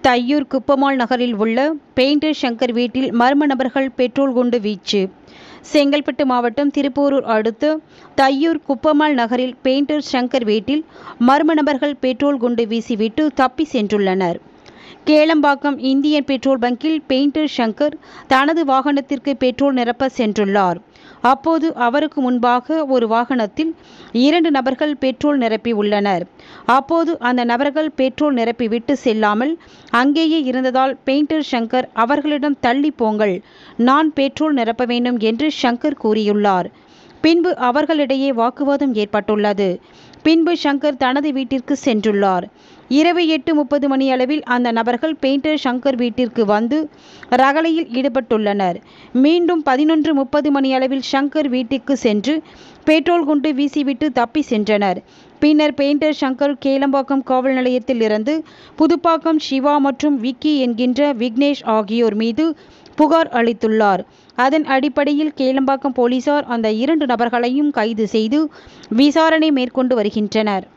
தையூர் குப்பமால் நகரில் உள்ள பெயிண்டர் சங்கர் வீட்டில் மர்ம நபர்கள் பெட்ரோல் குண்டு வீச்சு செங்கல்பட்டு மாவட்டம் திருப்போரூர் அடுத்த தையூர் குப்பமால் நகரில் பெயிண்டர் சங்கர் வீட்டில் மர்ம நபர்கள் பெட்ரோல் குண்டு வீசிவிட்டு தப்பி சென்றுள்ளனர் கேளம்பாக்கம் இந்தியன் பெட்ரோல் பங்கில் பெயிண்டர் சங்கர் தனது வாகனத்திற்கு பெட்ரோல் நிரப்ப சென்றுள்ளார் அப்போது அவருக்கு முன்பாக ஒரு வாகனத்தில் இரண்டு நபர்கள் பெட்ரோல் நிரப்பி உள்ளனர் அப்போது அந்த நபர்கள் பெட்ரோல் நிரப்பி விட்டு செல்லாமல் அங்கேயே இருந்ததால் பெயிண்டர் சங்கர் அவர்களிடம் தள்ளி போங்கள் நான் பெட்ரோல் நிரப்ப வேண்டும் என்று சங்கர் கூறியுள்ளார் பின்பு அவர்களிடையே வாக்குவாதம் ஏற்பட்டுள்ளது பின்பு சங்கர் தனது வீட்டிற்கு சென்றுள்ளார் இரவு எட்டு முப்பது மணி அளவில் அந்த நபர்கள் பெயிண்டர் சங்கர் வீட்டிற்கு வந்து ரகளையில் ஈடுபட்டுள்ளனர் மீண்டும் பதினொன்று முப்பது மணி அளவில் சங்கர் வீட்டுக்கு சென்று பெட்ரோல் குண்டு வீசிவிட்டு தப்பி சென்றனர் பின்னர் பெயிண்டர் சங்கர் கேளம்பாக்கம் காவல் நிலையத்தில் இருந்து புதுப்பாக்கம் சிவா மற்றும் விக்கி என்கின்ற விக்னேஷ் ஆகியோர் மீது புகார் அளித்துள்ளார் அதன் அடிப்படையில் கேளம்பாக்கம் போலீசார் அந்த இரண்டு நபர்களையும் கைது செய்து விசாரணை மேற்கொண்டு வருகின்றனர்